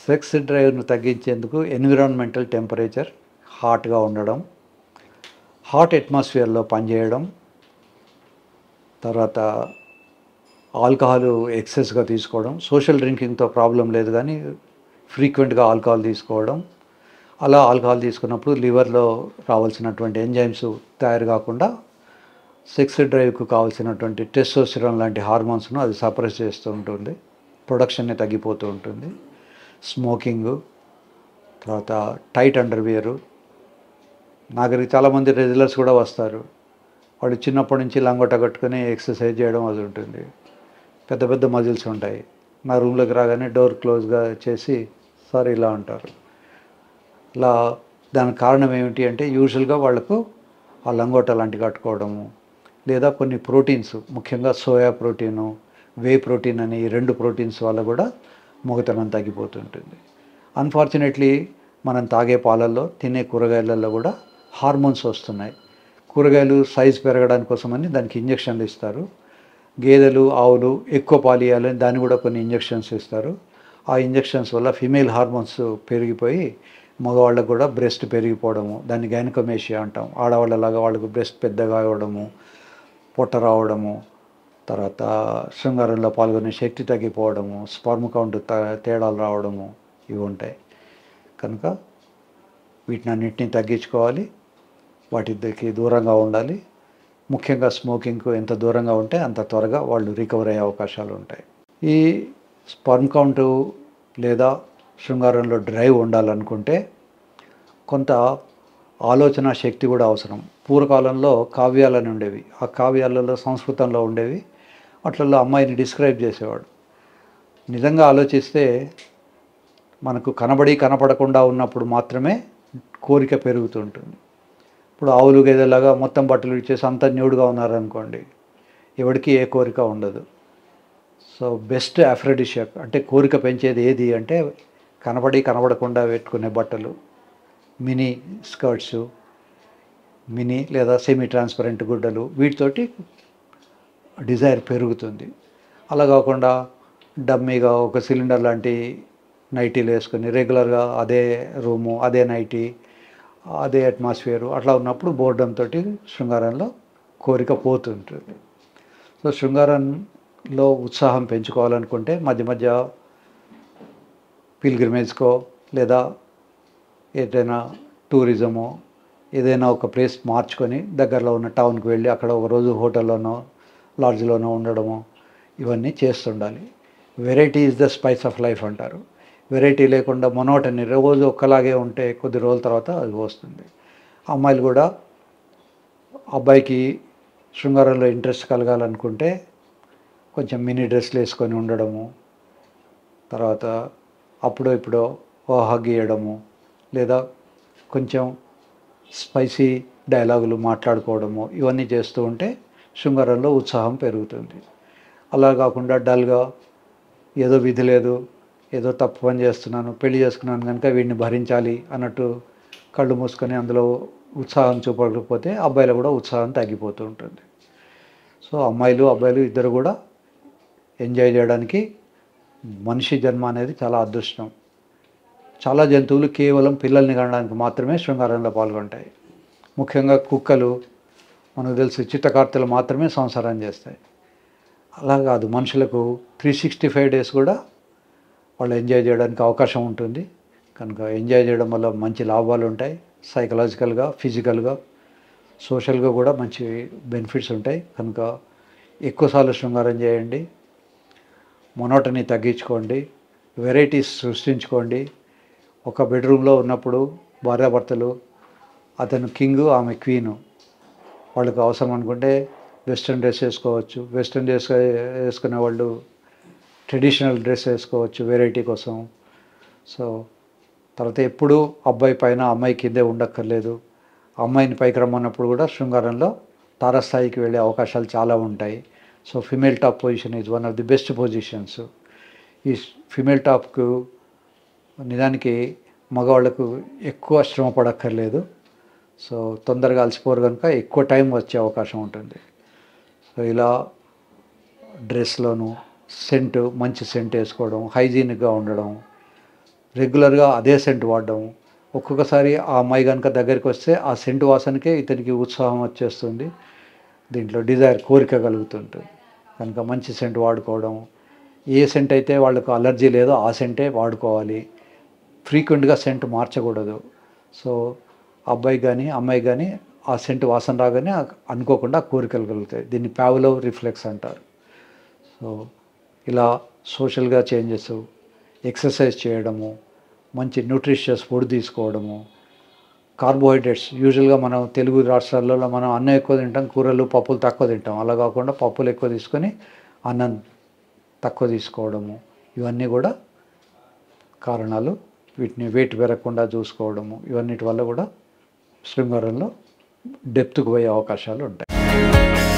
sex డ్రైవ్ను తగ్గించేందుకు environmental temperature హాట్గా ఉండడం హాట్ అట్మాస్ఫియర్లో పనిచేయడం తర్వాత ఆల్కహాల్ ఎక్సెస్గా తీసుకోవడం సోషల్ డ్రింకింగ్తో ప్రాబ్లం లేదు కానీ ఫ్రీక్వెంట్గా ఆల్కహాల్ తీసుకోవడం అలా ఆల్కహాల్ తీసుకున్నప్పుడు లివర్లో రావాల్సినటువంటి ఎంజైమ్స్ తయారు కాకుండా సెక్స్ డ్రైవ్కు కావాల్సినటువంటి టెస్టోస్టిరాన్ లాంటి హార్మోన్స్ను అది సప్రెస్ చేస్తూ ఉంటుంది ప్రొడక్షన్ని తగ్గిపోతూ ఉంటుంది స్మోకింగ్ తర్వాత టైట్ అండర్వేరు నాకు చాలామంది రెగ్యులర్స్ కూడా వస్తారు వాడు చిన్నప్పటి నుంచి లంగొట్ట కట్టుకొని ఎక్సర్సైజ్ చేయడం అది ఉంటుంది పెద్ద పెద్ద మజిల్స్ ఉంటాయి నా రూమ్లోకి రాగానే డోర్ క్లోజ్గా చేసి సార్ ఇలా అంటారు ఇలా దానికి కారణం ఏమిటి అంటే యూజువల్గా వాళ్ళకు ఆ లంగోట లాంటి కట్టుకోవడము లేదా కొన్ని ప్రోటీన్స్ ముఖ్యంగా సోయా ప్రోటీను వే ప్రోటీన్ అని ఈ రెండు ప్రోటీన్స్ వల్ల కూడా మొగతనం తగ్గిపోతుంటుంది అన్ఫార్చునేట్లీ మనం తాగే పాలల్లో తినే కూరగాయలలో కూడా హార్మోన్స్ వస్తున్నాయి కూరగాయలు సైజ్ పెరగడానికి కోసమని దానికి ఇంజక్షన్లు ఇస్తారు గేదెలు ఆవులు ఎక్కువ పాలు ఇవ్వాలని దాన్ని కూడా కొన్ని ఇంజక్షన్స్ ఇస్తారు ఆ ఇంజక్షన్స్ వల్ల ఫిమేల్ హార్మోన్స్ పెరిగిపోయి మగవాళ్ళకు కూడా బ్రెస్ట్ పెరిగిపోవడము దాన్ని గైనకమేషియా అంటాం ఆడవాళ్ళలాగా వాళ్ళకు బ్రెస్ట్ పెద్దగా అవ్వడము పొట్ట రావడము తర్వాత శృంగారంలో పాల్గొనే శక్తి తగ్గిపోవడము స్పర్మ్ కౌంట్ త- తేడాలు రావడము ఇవి ఉంటాయి కనుక వీటిని అన్నింటినీ తగ్గించుకోవాలి వాటికి దూరంగా ఉండాలి ముఖ్యంగా స్మోకింగ్కు ఎంత దూరంగా ఉంటే అంత త్వరగా వాళ్ళు రికవర్ అయ్యే అవకాశాలు ఉంటాయి ఈ స్పర్మ్ కౌంటు లేదా శృంగారంలో డ్రైవ్ ఉండాలనుకుంటే కొంత ఆలోచన శక్తి కూడా అవసరం పూర్వకాలంలో కావ్యాలని ఉండేవి ఆ కావ్యాలలో సంస్కృతంలో ఉండేవి వాటిల్లో అమ్మాయిని డిస్క్రైబ్ చేసేవాడు నిజంగా ఆలోచిస్తే మనకు కనబడి కనపడకుండా ఉన్నప్పుడు మాత్రమే కోరిక పెరుగుతుంటుంది ఇప్పుడు ఆవులు గేదెలాగా మొత్తం బట్టలు ఇచ్చేసి అంత న్యూడ్గా ఉన్నారనుకోండి ఎవరికి ఏ కోరిక ఉండదు సో బెస్ట్ అఫ్రెడిషియక్ అంటే కోరిక పెంచేది ఏది అంటే కనబడి కనబడకుండా పెట్టుకునే బట్టలు మినీ స్కర్ట్స్ మినీ లేదా సెమీ ట్రాన్స్పరెంట్ గుడ్డలు వీటితోటి డిజైర్ పెరుగుతుంది అలా కాకుండా డమ్మీగా ఒక సిలిండర్ లాంటి నైటీలు వేసుకొని రెగ్యులర్గా అదే రూము అదే నైటీ అదే అట్మాస్ఫియర్ అట్లా ఉన్నప్పుడు బోర్డంతో శృంగారంలో కోరిక పోతుంటుంది సో శృంగారంలో ఉత్సాహం పెంచుకోవాలనుకుంటే మధ్య మధ్య పిల్గ్రిమేజ్కో లేదా ఏదైనా టూరిజమో ఏదైనా ఒక ప్లేస్ మార్చుకొని దగ్గరలో ఉన్న టౌన్కి వెళ్ళి అక్కడ ఒక రోజు హోటల్లోనో లాడ్జ్లోనో ఉండడము ఇవన్నీ చేస్తుండాలి variety is the spice of life అంటారు వెరైటీ లేకుండా మొనోటని రోజు ఒక్కలాగే ఉంటే కొద్ది రోజుల తర్వాత అది వస్తుంది అమ్మాయిలు కూడా అబ్బాయికి శృంగారంలో ఇంట్రెస్ట్ కలగాలనుకుంటే కొంచెం మినీ డ్రెస్లు వేసుకొని ఉండడము తర్వాత అప్పుడో ఇప్పుడో ఓ హగ్ ఇవ్వడము లేదా కొంచెం స్పైసీ డైలాగులు మాట్లాడుకోవడము ఇవన్నీ చేస్తూ ఉంటే శృంగారంలో ఉత్సాహం పెరుగుతుంది అలా కాకుండా డల్గా ఏదో విధి లేదు ఏదో తప్పు పని చేస్తున్నాను పెళ్లి చేసుకున్నాను కనుక వీడిని భరించాలి అన్నట్టు కళ్ళు మూసుకొని అందులో ఉత్సాహం చూపకపోతే అబ్బాయిలు కూడా ఉత్సాహం తగ్గిపోతూ ఉంటుంది సో అమ్మాయిలు అబ్బాయిలు ఇద్దరు కూడా ఎంజాయ్ చేయడానికి మనిషి జన్మ అనేది చాలా అదృష్టం చాలా జంతువులు కేవలం పిల్లల్ని కనడానికి మాత్రమే శృంగారంలో పాల్గొంటాయి ముఖ్యంగా కుక్కలు మనకు తెలుసు చిత్తకార్తెలు మాత్రమే సంసారం చేస్తాయి అలా కాదు మనుషులకు త్రీ సిక్స్టీ ఫైవ్ డేస్ కూడా వాళ్ళు ఎంజాయ్ చేయడానికి అవకాశం ఉంటుంది కనుక ఎంజాయ్ చేయడం వల్ల మంచి లాభాలు ఉంటాయి సైకలాజికల్గా ఫిజికల్గా సోషల్గా కూడా మంచి బెనిఫిట్స్ ఉంటాయి కనుక ఎక్కువసార్లు శృంగారం చేయండి మొనోటని తగ్గించుకోండి వెరైటీస్ సృష్టించుకోండి ఒక బెడ్రూమ్లో ఉన్నప్పుడు భార్యాభర్తలు అతను కింగ్ ఆమె క్వీను వాళ్ళకి అవసరం అనుకుంటే వెస్ట్రన్ డ్రెస్ వేసుకోవచ్చు వెస్ట్రన్ డ్రెస్ వేసుకునే వాళ్ళు ట్రెడిషనల్ డ్రెస్ వేసుకోవచ్చు వెరైటీ కోసం సో తర్వాత ఎప్పుడు అబ్బాయి పైన అమ్మాయి కిందే ఉండక్కర్లేదు అమ్మాయిని పైకి రమ్మన్నప్పుడు కూడా శృంగారంలో తారస్థాయికి వెళ్ళే అవకాశాలు చాలా ఉంటాయి so female top position is one of the best positions ఈ ఫిమేల్ టాప్కు నిజానికి మగవాళ్ళకు ఎక్కువ శ్రమ పడక్కర్లేదు సో తొందరగా అలసిపోరు కనుక ఎక్కువ టైం వచ్చే అవకాశం ఉంటుంది సో ఇలా డ్రెస్లోను సెంట్ మంచి సెంట్ వేసుకోవడం హైజీనిక్గా ఉండడం రెగ్యులర్గా అదే సెంట్ వాడడం ఒక్కొక్కసారి ఆ అమ్మాయి కనుక దగ్గరికి వస్తే ఆ సెంటు వాసనకే ఇతనికి ఉత్సాహం వచ్చేస్తుంది దీంట్లో డిజైర్ కోరిక కలుగుతుంటుంది కనుక మంచి సెంట్ వాడుకోవడం ఏ సెంట్ అయితే వాళ్ళకు అలర్జీ లేదో ఆ సెంటే వాడుకోవాలి ఫ్రీక్వెంట్గా సెంట్ మార్చకూడదు సో అబ్బాయి కానీ అమ్మాయి కానీ ఆ సెంట్ వాసన రాగానే అనుకోకుండా కోరికలు కలుగుతాయి దీన్ని ప్యావులో రిఫ్లెక్స్ అంటారు సో ఇలా సోషల్గా చేంజెస్ ఎక్సర్సైజ్ చేయడము మంచి న్యూట్రిషియస్ ఫుడ్ తీసుకోవడము కార్బోహైడ్రేట్స్ యూజువల్గా మనం తెలుగు రాష్ట్రాలలో మనం అన్నం ఎక్కువ తింటాం కూరలు పప్పులు తక్కువ తింటాం అలా కాకుండా పప్పులు ఎక్కువ తీసుకొని అన్నం తక్కువ తీసుకోవడము ఇవన్నీ కూడా కారణాలు వీటిని వెయిట్ పెరగకుండా చూసుకోవడము ఇవన్నిటి వల్ల కూడా శృంగారంలో డెప్త్కు పోయే అవకాశాలు ఉంటాయి